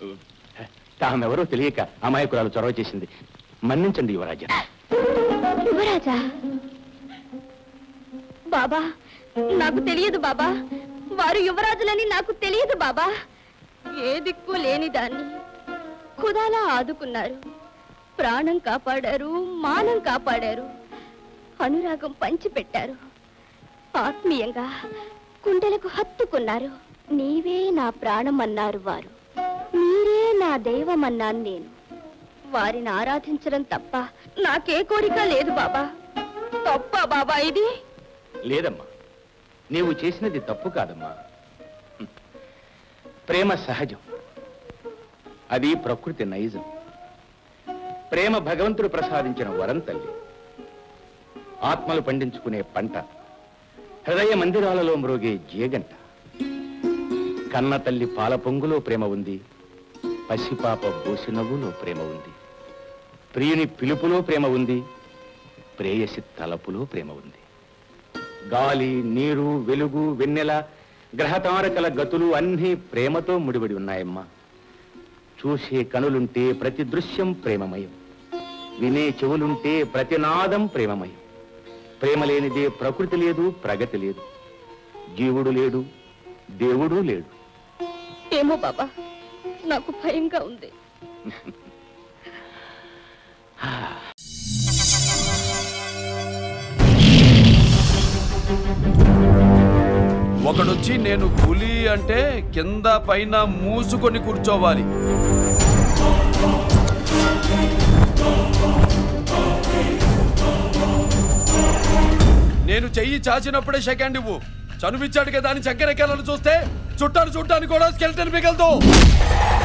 తామెవరో తెలియక అమాయకురాలు చొరవ చేసింది మన్నించండి యువరాజా యువరాజా బాబా నాకు తెలియదు బాబా వారు యువరాజులని నాకు తెలియదు బాబా ఏ దిక్కు లేని దాన్ని ఖుదాలా ఆదుకున్నారు ప్రాణం కాపాడారు మానం కాపాడారు అనురాగం పంచిపెట్టారు ఆత్మీయంగా కుండలకు హత్తుకున్నారు నీవే నా ప్రాణం అన్నారు వారు మీరే నా దైవం అన్నాను నేను వారిని ఆరాధించడం తప్ప నాకే కోరిక లేదు బాబా తప్ప బాబా ఇది లేదమ్మా నీవు చేసినది తప్పు కాదమ్మా హ్మ్. ప్రేమ సహజం అది ప్రకృతి నైజం ప్రేమ భగవంతుడు ప్రసాదించిన వరం తల్లి ఆత్మలు పండించుకునే పంట హృదయ మందిరాలలో మ్రోగే జీగంట కన్న తల్లి పాల పొంగులో ప్రేమ ఉంది పసిపాప బోసినవ్వులో ప్రేమ ఉంది ప్రియుని పిలుపులో ప్రేమ ఉంది ప్రేయసి తలపులో ప్రేమ ఉంది గాలి నీరు వెలుగు వెన్నెల గ్రహతారకల గతులు అన్నీ ప్రేమతో ముడిపడి ఉన్నాయమ్మా చూసే కనులుంటే ప్రతి దృశ్యం ప్రేమమయం వినే చెవులుంటే ప్రతి నాదం ప్రేమమయం ప్రేమ లేనిదే ప్రకృతి లేదు ప్రగతి లేదు జీవుడు లేడు దేవుడు లేడు ఏమో బాబా నాకు భయంగా ఉంది ఒకడొచ్చి నేను పులి అంటే కింద పైన మూసుకొని కూర్చోవాలి నేను చెయ్యి చాచినప్పుడే సెకండ్ ఇవ్వు చనువిచ్చాడు కదా అని చక్కెరెక్కాలని చూస్తే చుట్టాను చుట్టాను కూడా స్కెల్టన్ మిగలదు